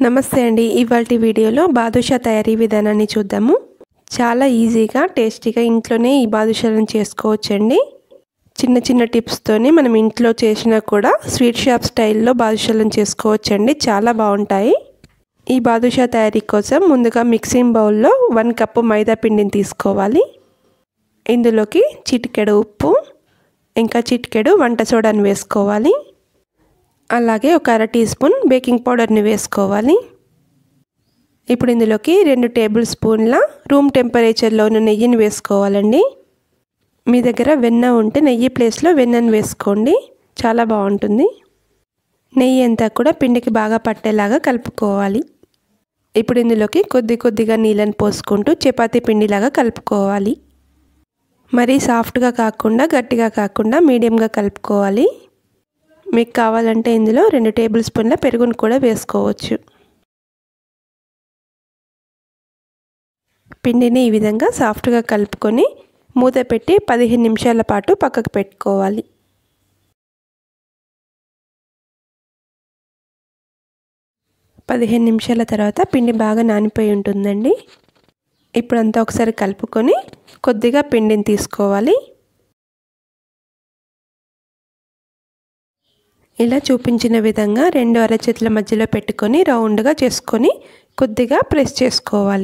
నమస్తే అండి ఇవాళ వీడియోలో బాదుషా తయారీ విధానాన్ని చూద్దాము చాలా ఈజీగా టేస్టీగా ఇంట్లోనే ఈ బాదుషాలను చేసుకోవచ్చండి చిన్న చిన్న టిప్స్తోనే మనం ఇంట్లో చేసినా కూడా స్వీట్ షాప్ స్టైల్లో బాదుషాలను చేసుకోవచ్చండి చాలా బాగుంటాయి ఈ బాదుషా తయారీ కోసం ముందుగా మిక్సింగ్ బౌల్లో వన్ కప్పు మైదా పిండిని తీసుకోవాలి ఇందులోకి చిటికెడు ఉప్పు ఇంకా చిటికెడు వంట సోడాను వేసుకోవాలి అలాగే ఒక అర టీ స్పూన్ బేకింగ్ పౌడర్ని వేసుకోవాలి ఇప్పుడు ఇందులోకి రెండు టేబుల్ స్పూన్ల రూమ్ టెంపరేచర్లో ఉన్న నెయ్యిని వేసుకోవాలండి మీ దగ్గర వెన్న ఉంటే నెయ్యి ప్లేస్లో వెన్నను వేసుకోండి చాలా బాగుంటుంది నెయ్యి అంతా కూడా పిండికి బాగా పట్టేలాగా కలుపుకోవాలి ఇప్పుడు ఇందులోకి కొద్ది కొద్దిగా నీళ్ళని పోసుకుంటూ చపాతీ పిండిలాగా కలుపుకోవాలి మరీ సాఫ్ట్గా కాకుండా గట్టిగా కాకుండా మీడియంగా కలుపుకోవాలి మీకు కావాలంటే ఇందులో రెండు టేబుల్ స్పూన్ల పెరుగును కూడా వేసుకోవచ్చు పిండిని ఈ విధంగా సాఫ్ట్గా కలుపుకొని మూత పెట్టి పదిహేను నిమిషాల పాటు పక్కకు పెట్టుకోవాలి పదిహేను నిమిషాల తర్వాత పిండి బాగా నానిపోయి ఉంటుందండి ఇప్పుడంతా ఒకసారి కలుపుకొని కొద్దిగా పిండిని తీసుకోవాలి ఇలా చూపించిన విధంగా రెండు అరచేతుల మధ్యలో పెట్టుకొని రౌండ్గా చేసుకొని కొద్దిగా ప్రెస్ చేసుకోవాలి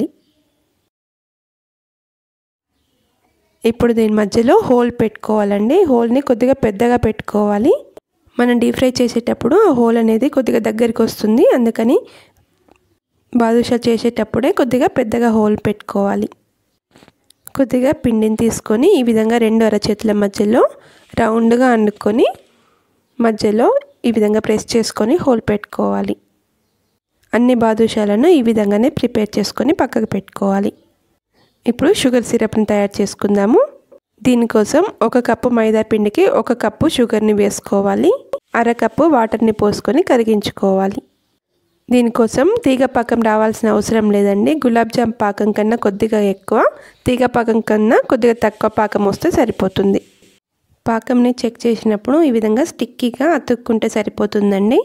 ఇప్పుడు దీని మధ్యలో హోల్ పెట్టుకోవాలండి హోల్ని కొద్దిగా పెద్దగా పెట్టుకోవాలి మనం డీప్ ఫ్రై చేసేటప్పుడు ఆ హోల్ అనేది కొద్దిగా దగ్గరికి వస్తుంది అందుకని బాదుషా చేసేటప్పుడే కొద్దిగా పెద్దగా హోల్ పెట్టుకోవాలి కొద్దిగా పిండిని తీసుకొని ఈ విధంగా రెండు అరచేతుల మధ్యలో రౌండ్గా అండుకొని మధ్యలో ఈ విధంగా ప్రెస్ చేసుకొని హోల్ పెట్టుకోవాలి అన్ని బాదుషాలను ఈ విధంగానే ప్రిపేర్ చేసుకొని పక్కకు పెట్టుకోవాలి ఇప్పుడు షుగర్ సిరప్ని తయారు చేసుకుందాము దీనికోసం ఒక కప్పు మైదా పిండికి ఒక కప్పు షుగర్ని వేసుకోవాలి అర కప్పు వాటర్ని పోసుకొని కరిగించుకోవాలి దీనికోసం తీగ పాకం రావాల్సిన అవసరం లేదండి గులాబ్ జామ్ పాకం కన్నా కొద్దిగా ఎక్కువ తీగ పాకం కన్నా కొద్దిగా తక్కువ పాకం వస్తే సరిపోతుంది పాకంని చెక్ చేసినప్పుడు ఈ విధంగా స్టిక్కీగా అతుక్కుంటే సరిపోతుందండి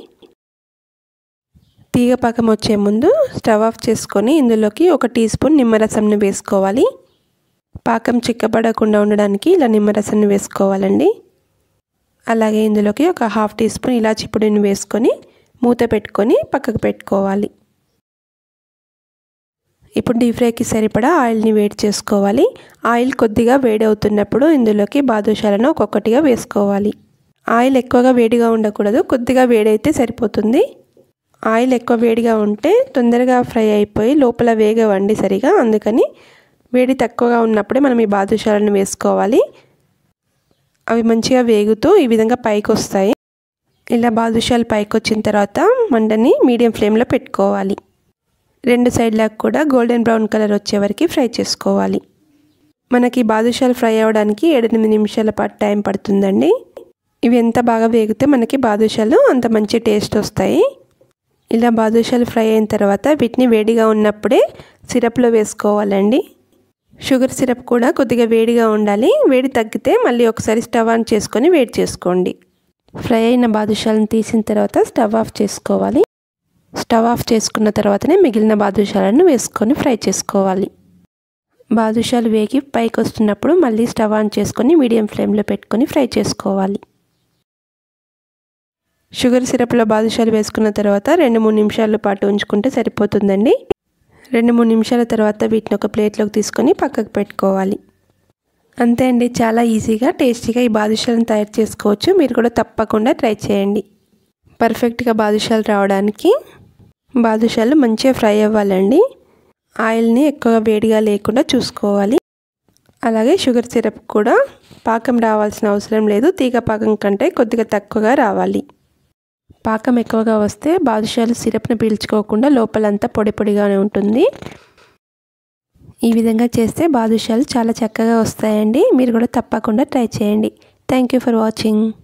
తీగ పాకం వచ్చే ముందు స్టవ్ ఆఫ్ చేసుకొని ఇందులోకి ఒక టీ స్పూన్ నిమ్మరసంని వేసుకోవాలి పాకం చిక్కబడకుండా ఉండడానికి ఇలా నిమ్మరసంని వేసుకోవాలండి అలాగే ఇందులోకి ఒక హాఫ్ టీ స్పూన్ ఇలాచి పొడిని వేసుకొని మూత పెట్టుకొని పక్కకు పెట్టుకోవాలి ఇప్పుడు డీప్ ఫ్రైకి సరిపడా ఆయిల్ని వేడి చేసుకోవాలి ఆయిల్ కొద్దిగా వేడి అవుతున్నప్పుడు ఇందులోకి బాదుషాలను ఒక్కొక్కటిగా వేసుకోవాలి ఆయిల్ ఎక్కువగా వేడిగా ఉండకూడదు కొద్దిగా వేడైతే సరిపోతుంది ఆయిల్ ఎక్కువ వేడిగా ఉంటే తొందరగా ఫ్రై అయిపోయి లోపల వేగవండి సరిగా అందుకని వేడి తక్కువగా ఉన్నప్పుడే మనం ఈ బాదుషాలను వేసుకోవాలి అవి మంచిగా వేగుతూ ఈ విధంగా పైకి వస్తాయి ఇలా బాదుషాలు పైకి వచ్చిన తర్వాత మంటని మీడియం ఫ్లేమ్లో పెట్టుకోవాలి రెండు సైడ్లకు కూడా గోల్డెన్ బ్రౌన్ కలర్ వచ్చే వరకు ఫ్రై చేసుకోవాలి మనకి బాదుషాలు ఫ్రై అవ్వడానికి ఏడెనిమిది నిమిషాల పాటు టైం పడుతుందండి ఇవి ఎంత బాగా వేగితే మనకి బాదుషాలు అంత మంచి టేస్ట్ వస్తాయి ఇలా బాదుషాలు ఫ్రై అయిన తర్వాత వీటిని వేడిగా ఉన్నప్పుడే సిరప్లో వేసుకోవాలండి షుగర్ సిరప్ కూడా కొద్దిగా వేడిగా ఉండాలి వేడి తగ్గితే మళ్ళీ ఒకసారి స్టవ్ ఆన్ చేసుకొని వేడి చేసుకోండి ఫ్రై అయిన బాదుషాలను తీసిన తర్వాత స్టవ్ ఆఫ్ చేసుకోవాలి స్టవ్ ఆఫ్ చేసుకున్న తర్వాతనే మిగిలిన బాదుషాలను వేసుకొని ఫ్రై చేసుకోవాలి బాదుషాలు వేగి పైకి వస్తున్నప్పుడు మళ్ళీ స్టవ్ ఆన్ చేసుకొని మీడియం ఫ్లేమ్లో పెట్టుకొని ఫ్రై చేసుకోవాలి షుగర్ సిరప్లో బాదుషాలు వేసుకున్న తర్వాత రెండు మూడు నిమిషాల పాటు ఉంచుకుంటే సరిపోతుందండి రెండు మూడు నిమిషాల తర్వాత వీటిని ఒక ప్లేట్లోకి తీసుకొని పక్కకు పెట్టుకోవాలి అంతే అండి చాలా ఈజీగా టేస్టీగా ఈ బాదుషాలను తయారు చేసుకోవచ్చు మీరు కూడా తప్పకుండా ట్రై చేయండి పర్ఫెక్ట్గా బాదుషాలు రావడానికి బాదుషాలు మంచిగా ఫ్రై అవ్వాలండి ఆయిల్ని ఎక్కువగా వేడిగా లేకుండా చూసుకోవాలి అలాగే షుగర్ సిరప్ కూడా పాకం రావాల్సిన అవసరం లేదు తీగ పాకం కంటే కొద్దిగా తక్కువగా రావాలి పాకం ఎక్కువగా వస్తే బాదుషాలు సిరప్ని పీల్చుకోకుండా లోపలంతా పొడి పొడిగానే ఉంటుంది ఈ విధంగా చేస్తే బాదుషాలు చాలా చక్కగా వస్తాయండి మీరు కూడా తప్పకుండా ట్రై చేయండి థ్యాంక్ యూ ఫర్ వాచింగ్